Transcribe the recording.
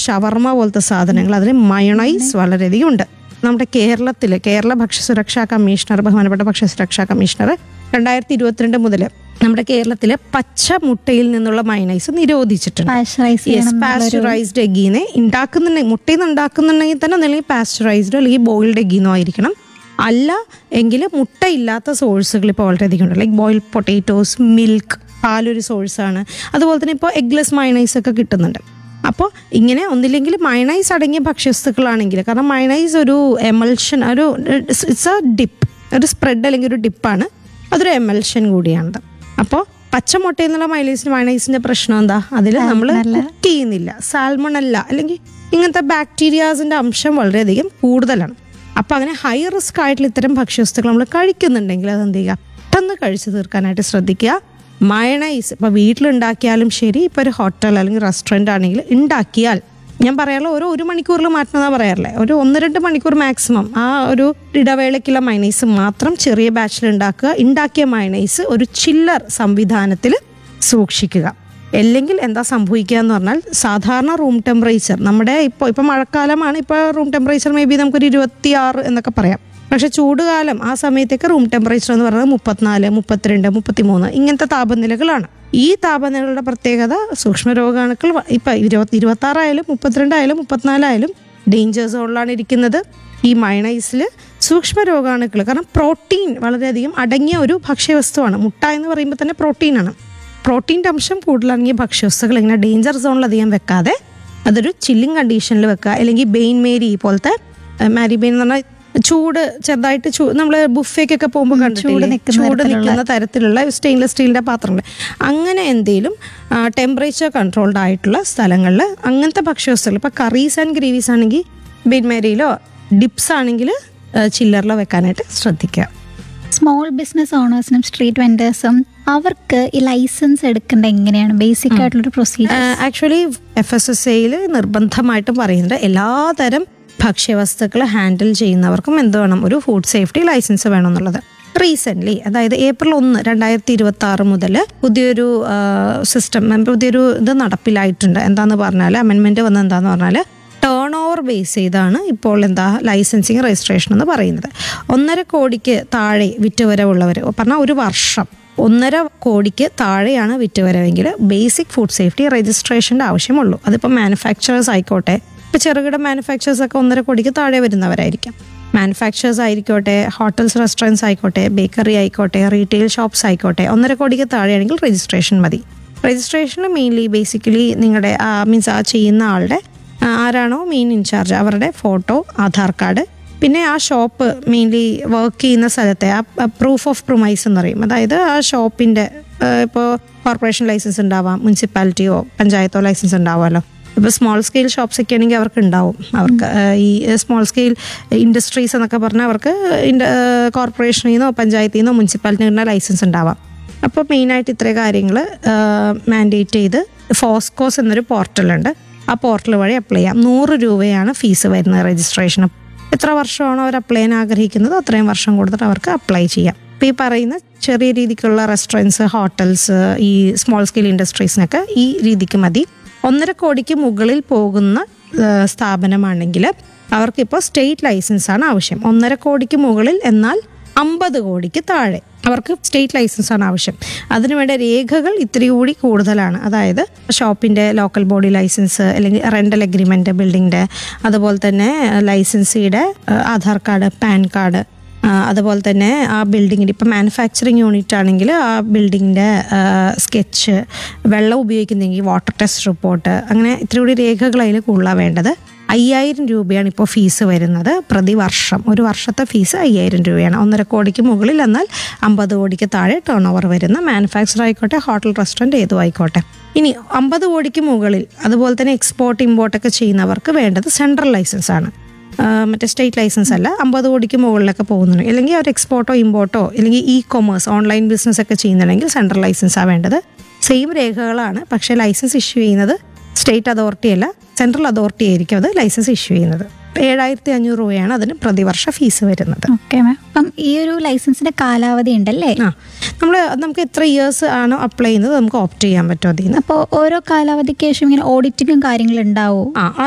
ഷവർമ പോലത്തെ സാധനങ്ങൾ അതിൽ മയണൈസ് വളരെയധികം ഉണ്ട് നമ്മുടെ കേരളത്തിൽ കേരള ഭക്ഷ്യസുരക്ഷാ കമ്മീഷണർ ബഹുമാനപ്പെട്ട ഭക്ഷ്യസുരക്ഷാ കമ്മീഷണർ രണ്ടായിരത്തി ഇരുപത്തിരണ്ട് മുതൽ നമ്മുടെ കേരളത്തിലെ പച്ച മുട്ടയിൽ നിന്നുള്ള മയണൈസ് നിരോധിച്ചിട്ടുണ്ട് പാശ്ചറൈസ് യെസ് പാസ്ചറൈസ്ഡ് എഗ്ഗീനെ ഉണ്ടാക്കുന്നുണ്ടെങ്കിൽ മുട്ടയിൽ നിന്ന് ഉണ്ടാക്കുന്നുണ്ടെങ്കിൽ തന്നെ അല്ലെങ്കിൽ പാസ്ചറൈസ്ഡോ അല്ലെങ്കിൽ ബോയിൽഡ് എഗ്ഗീനോ ആയിരിക്കണം അല്ല എങ്കിൽ മുട്ട ഇല്ലാത്ത സോഴ്സുകൾ ഇപ്പോൾ വളരെയധികം ഉണ്ട് ലൈക്ക് ബോയിൽ പൊട്ടേറ്റോസ് മിൽക്ക് പാലൊരു സോഴ്സാണ് അതുപോലെ തന്നെ ഇപ്പോൾ എഗ്ലെസ് മയണൈസ് ഒക്കെ കിട്ടുന്നുണ്ട് അപ്പോൾ ഇങ്ങനെ ഒന്നില്ലെങ്കിൽ മയണൈസ് അടങ്ങിയ ഭക്ഷ്യവസ്തുക്കളാണെങ്കിൽ കാരണം മയണൈസ് ഒരു എമൽഷൻ ഒരു ഇറ്റ്സ് എ ഡിപ്പ് ഒരു സ്പ്രെഡ് അല്ലെങ്കിൽ ഒരു ഡിപ്പാണ് അതൊരു എമൽഷൻ കൂടിയാണത് അപ്പോൾ പച്ചമുട്ടയിൽ നിന്നുള്ള മൈലൈസിന് മയണൈസിന്റെ പ്രശ്നം എന്താ അതിൽ നമ്മൾ കുക്ക് ചെയ്യുന്നില്ല സാൽമണല്ല അല്ലെങ്കിൽ ഇങ്ങനത്തെ ബാക്ടീരിയാസിന്റെ അംശം വളരെയധികം കൂടുതലാണ് അപ്പൊ അങ്ങനെ ഹൈ റിസ്ക് ആയിട്ടുള്ള ഇത്തരം ഭക്ഷ്യവസ്തുക്കൾ നമ്മൾ കഴിക്കുന്നുണ്ടെങ്കിൽ അത് എന്ത് ചെയ്യുക പെട്ടെന്ന് കഴിച്ചു തീർക്കാനായിട്ട് ശ്രദ്ധിക്കുക മയണൈസ് ഇപ്പൊ വീട്ടിലുണ്ടാക്കിയാലും ശരി ഇപ്പൊ ഒരു ഹോട്ടൽ അല്ലെങ്കിൽ റെസ്റ്റോറൻറ്റ് ആണെങ്കിൽ ഉണ്ടാക്കിയാൽ ഞാൻ പറയാറുള്ള ഓരോ ഒരു മണിക്കൂറിൽ മാറ്റണമെന്നാ പറയാറില്ലേ ഒരു ഒന്ന് രണ്ട് മണിക്കൂർ മാക്സിമം ആ ഒരു ഇടവേളയ്ക്കുള്ള മൈനൈസ് മാത്രം ചെറിയ ബാച്ചിൽ ഉണ്ടാക്കുക ഉണ്ടാക്കിയ മൈനൈസ് ഒരു ചില്ലർ സംവിധാനത്തിൽ സൂക്ഷിക്കുക അല്ലെങ്കിൽ എന്താ സംഭവിക്കുക എന്ന് പറഞ്ഞാൽ സാധാരണ റൂം ടെമ്പറേച്ചർ നമ്മുടെ ഇപ്പോൾ ഇപ്പോൾ മഴക്കാലമാണ് ഇപ്പോൾ റൂം ടെമ്പറേച്ചർ മേ ബി നമുക്കൊരു ഇരുപത്തി ആറ് എന്നൊക്കെ പറയാം പക്ഷെ ചൂടുകാലം ആ സമയത്തേക്ക് റൂം ടെമ്പറേച്ചർ എന്ന് പറയുന്നത് മുപ്പത്തിനാല് മുപ്പത്തിരണ്ട് മുപ്പത്തിമൂന്ന് ഇങ്ങനത്തെ താപനിലകളാണ് ഈ താപനിലകളുടെ പ്രത്യേകത സൂക്ഷ്മ രോഗാണുക്കൾ വ- ഇപ്പൊ ഇരുപത്തി ഇരുപത്തി ആറായാലും മുപ്പത്തിരണ്ടായാലും മുപ്പത്തിനാലായാലും ഡേഞ്ചർ സോണിലാണ് ഇരിക്കുന്നത് ഈ മയണൈസിൽ സൂക്ഷ്മ രോഗാണുക്കൾ കാരണം പ്രോട്ടീൻ വളരെയധികം അടങ്ങിയ ഒരു ഭക്ഷ്യവസ്തുവാണ് മുട്ട എന്ന് പറയുമ്പോൾ തന്നെ പ്രോട്ടീനാണ് പ്രോട്ടീൻ്റെ അംശം കൂടുതലടങ്ങിയ ഭക്ഷ്യവസ്തുക്കൾ ഇങ്ങനെ ഡേഞ്ചർ സോണിൽ അധികം വെക്കാതെ അതൊരു ചില്ലിങ് കണ്ടീഷനിൽ വെക്കുക അല്ലെങ്കിൽ ബെയിൻ മേരി പോലത്തെ മാരി ബെയിൻ എന്ന് പറഞ്ഞാൽ ചൂട് ചെറുതായിട്ട് ചൂ നമ്മൾ ബുഫേക്കൊക്കെ പോകുമ്പോൾ കണ്ടിട്ടില്ലേ നിൽക്കുന്ന ചൂട് നിൽക്കുന്ന തരത്തിലുള്ള സ്റ്റെയിൻലെസ് സ്റ്റീലിന്റെ പാത്രങ്ങൾ അങ്ങനെ എന്തെങ്കിലും ടെമ്പറേച്ചർ കൺട്രോൾഡ് ആയിട്ടുള്ള സ്ഥലങ്ങളിൽ അങ്ങനത്തെ ഭക്ഷ്യവസ്തുക്കൾ ഇപ്പൊ കറീസ് ആൻഡ് ഗ്രേവീസ് ആണെങ്കിൽ ബിൻമേരിയിലോ ഡിപ്സ് ആണെങ്കിൽ ചില്ലറിലോ വെക്കാനായിട്ട് ശ്രദ്ധിക്കുക സ്മോൾ ബിസിനസ് ഓണേഴ്സിനും സ്ട്രീറ്റ് വെൻഡേഴ്സും അവർക്ക് ഈ ലൈസൻസ് എടുക്കേണ്ട എങ്ങനെയാണ് ബേസിക് ആയിട്ടുള്ളൊരു procedure actually F S S എയിൽ നിർബന്ധമായിട്ടും പറയുന്നുണ്ട് എല്ലാതരം ഭക്ഷ്യവസ്തുക്കൾ ഹാൻഡിൽ ചെയ്യുന്നവർക്കും എന്ത് വേണം ഒരു ഫുഡ് സേഫ്റ്റി ലൈസൻസ് വേണം എന്നുള്ളത് റീസെന്റ് അതായത് ഏപ്രിൽ ഒന്ന് രണ്ടായിരത്തി ഇരുപത്തി ആറ് മുതൽ പുതിയൊരു സിസ്റ്റം പുതിയൊരു ഇത് നടപ്പിലായിട്ടുണ്ട് എന്താന്ന് പറഞ്ഞാൽ അമെൻമെന്റ് വന്നത് എന്താന്ന് പറഞ്ഞാൽ ടേൺ ഓവർ ബേസ് ചെയ്താണ് ഇപ്പോൾ എന്താ ലൈസൻസിങ് രജിസ്ട്രേഷൻ എന്ന് പറയുന്നത് ഒന്നര കോടിക്ക് താഴെ വിറ്റുവരവുള്ളവർ പറഞ്ഞാൽ ഒരു വർഷം ഒന്നര കോടിക്ക് താഴെയാണ് വിറ്റുവരവെങ്കിൽ ബേസിക് ഫുഡ് സേഫ്റ്റി രജിസ്ട്രേഷൻ്റെ ആവശ്യമുള്ളൂ അതിപ്പോൾ മാനുഫാക്ചറേഴ്സ് ആയിക്കോട്ടെ ഇപ്പോൾ ചെറുകിട മാനുഫാക്ചറേഴ്സ് ഒക്കെ ഒന്നര കോടിക്ക് താഴെ വരുന്നവരായിരിക്കാം മാനുഫാക്ചറേഴ്സ് ആയിക്കോട്ടെ ഹോട്ടൽസ് റെസ്റ്റോറൻറ്റ്സ് ആയിക്കോട്ടെ ബേക്കറി ആയിക്കോട്ടെ റീറ്റെയിൽ ഷോപ്സ് ആയിക്കോട്ടെ ഒന്നര കോടിക്ക് താഴെയാണെങ്കിൽ രജിസ്ട്രേഷൻ മതി രജിസ്ട്രേഷനിൽ മെയിൻലി ബേസിക്കലി നിങ്ങളുടെ മീൻസ് ആ ചെയ്യുന്ന ആളുടെ ആ, ആരാണോ മെയിൻ ഇൻചാർജ് അവരുടെ ഫോട്ടോ ആധാർ കാർഡ് പിന്നെ ആ ഷോപ്പ് മെയിൻലി വർക്ക് ചെയ്യുന്ന സ്ഥലത്തെ ആ പ്രൂഫ് ഓഫ് പ്രൊമൈസ് എന്ന് പറയും അതായത് ആ ഷോപ്പിൻ്റെ ഇപ്പോൾ കോർപ്പറേഷൻ ലൈസൻസ് ഉണ്ടാവാം മുനിസിപ്പാലിറ്റിയോ പഞ്ചായത്തോ ലൈസൻസ് ഉണ്ടാവുമല്ലോ ഇപ്പോൾ സ്മോൾ സ്കെയിൽ ഷോപ്സ് ഒക്കെ ആണെങ്കിൽ അവർക്ക് ഉണ്ടാവും അവർക്ക് ആ, ഈ സ്മോൾ സ്കെയിൽ ഇൻഡസ്ട്രീസ് എന്നൊക്കെ പറഞ്ഞാൽ അവർക്ക് കോർപ്പറേഷനിൽ നിന്നോ പഞ്ചായത്തിൽ നിന്നോ മുനിസിപ്പാലിറ്റിയിൽ നിന്നോ ലൈസൻസ് ഉണ്ടാവാം അപ്പോൾ മെയിനായിട്ട് ഇത്രയും കാര്യങ്ങൾ മാൻഡേറ്റ് ചെയ്ത് ഫോസ്കോസ് എന്നൊരു പോർട്ടലുണ്ട് ആ പോർട്ടൽ വഴി അപ്ലൈ ചെയ്യാം നൂറ് രൂപയാണ് ഫീസ് വരുന്നത് രജിസ്ട്രേഷൻ എത്ര വർഷമാണോ അവർ അപ്ലൈ ചെയ്യാൻ ആഗ്രഹിക്കുന്നത് അത്രയും വർഷം കൊടുത്തിട്ട് അവർക്ക് അപ്ലൈ ചെയ്യാം ഇപ്പം ഈ പറയുന്ന ചെറിയ രീതിക്കുള്ള റെസ്റ്റോറൻറ്റ്സ് ഹോട്ടൽസ് ഈ സ്മോൾ സ്കെയിൽ ഇൻഡസ്ട്രീസിനൊക്കെ ഈ രീതിക്ക് മതി ഒന്നര കോടിക്ക് മുകളിൽ പോകുന്ന ആ, സ്ഥാപനമാണെങ്കിൽ അവർക്കിപ്പോൾ സ്റ്റേറ്റ് ലൈസൻസ് ആണ് ആവശ്യം ഒന്നര കോടിക്ക് മുകളിൽ എന്നാൽ അമ്പത് കോടിക്ക് താഴെ അവർക്ക് സ്റ്റേറ്റ് ലൈസൻസ് ആണ് ആവശ്യം അതിനുവേണ്ട രേഖകൾ ഇത്തിരി കൂടി കൂടുതലാണ് അതായത് ഷോപ്പിന്റെ ലോക്കൽ ബോഡി ലൈസൻസ് അല്ലെങ്കിൽ റെന്റൽ അഗ്രിമെന്റ് ബിൽഡിങ്ങിന്റെ അതുപോലെ തന്നെ ലൈസൻസിയുടെ ആധാർ കാർഡ് പാൻ കാർഡ് ആ, അതുപോലെ തന്നെ ആ ബിൽഡിങ്ങിൻ്റെ ഇപ്പം മാനുഫാക്ചറിങ് യൂണിറ്റ് ആണെങ്കിൽ ആ ബിൽഡിങ്ങിൻ്റെ സ്കെച്ച് വെള്ളം ഉപയോഗിക്കുന്നെങ്കിൽ വാട്ടർ ടെസ്റ്റ് റിപ്പോർട്ട് അങ്ങനെ ഇത്തിരി കൂടി രേഖകൾ അതിൽ കൂടുതലാണ് വേണ്ടത് അയ്യായിരം രൂപയാണ് ഇപ്പോൾ ഫീസ് വരുന്നത് പ്രതിവർഷം ഒരു വർഷത്തെ ഫീസ് അയ്യായിരം രൂപയാണ് ഒന്നര കോടിക്ക് മുകളിൽ എന്നാൽ അമ്പത് കോടിക്ക് താഴെ ടേൺ ഓവർ വരുന്ന മാനുഫാക്ചർ ആയിക്കോട്ടെ ഹോട്ടൽ റെസ്റ്റോറൻറ്റ് ഏതും ആയിക്കോട്ടെ ഇനി അമ്പത് കോടിക്ക് മുകളിൽ അതുപോലെ തന്നെ എക്സ്പോർട്ട് ഇമ്പോർട്ടൊക്കെ ചെയ്യുന്നവർക്ക് വേണ്ടത് സെൻട്രൽ ലൈസൻസ് ആണ് ആ, മറ്റേ സ്റ്റേറ്റ് ലൈസൻസ് അല്ല അമ്പത് കോടിക്ക് മുകളിലൊക്കെ പോകുന്നുണ്ട് അല്ലെങ്കിൽ അവർ എക്സ്പോർട്ടോ ഇമ്പോർട്ടോ അല്ലെങ്കിൽ ഇ കൊമേഴ്സ് ഓൺലൈൻ ബിസിനസ് ഒക്കെ ചെയ്യുന്നുണ്ടെങ്കിൽ സെൻട്രൽ ലൈസൻസാണ് വേണ്ടത് സെയിം രേഖകളാണ് പക്ഷേ ലൈസൻസ് ഇഷ്യൂ ചെയ്യുന്നത് സ്റ്റേറ്റ് അതോറിറ്റി അല്ല സെൻട്രൽ അതോറിറ്റി ആയിരിക്കും അത് ലൈസൻസ് ഇഷ്യൂ ചെയ്യുന്നത് ഏഴായിരത്തി അഞ്ഞൂറ് രൂപയാണ് അതിന് പ്രതിവർഷ ഫീസ് വരുന്നത് ഓക്കെ മാം അപ്പം ഈ ഒരു ലൈസൻസിന്റെ കാലാവധി ഉണ്ടല്ലേ ആ നമ്മൾ നമുക്ക് എത്ര ഇയേഴ്സ് ആണോ അപ്ലൈ ചെയ്യുന്നത് നമുക്ക് ഓപ്റ്റ് ചെയ്യാൻ പറ്റും അതിൽ നിന്ന് അപ്പോൾ ഓരോ കാലാവധിക്ക് ശേഷം ഇങ്ങനെ ഓഡിറ്റിങ്ങും കാര്യങ്ങളും ഉണ്ടാവും ആ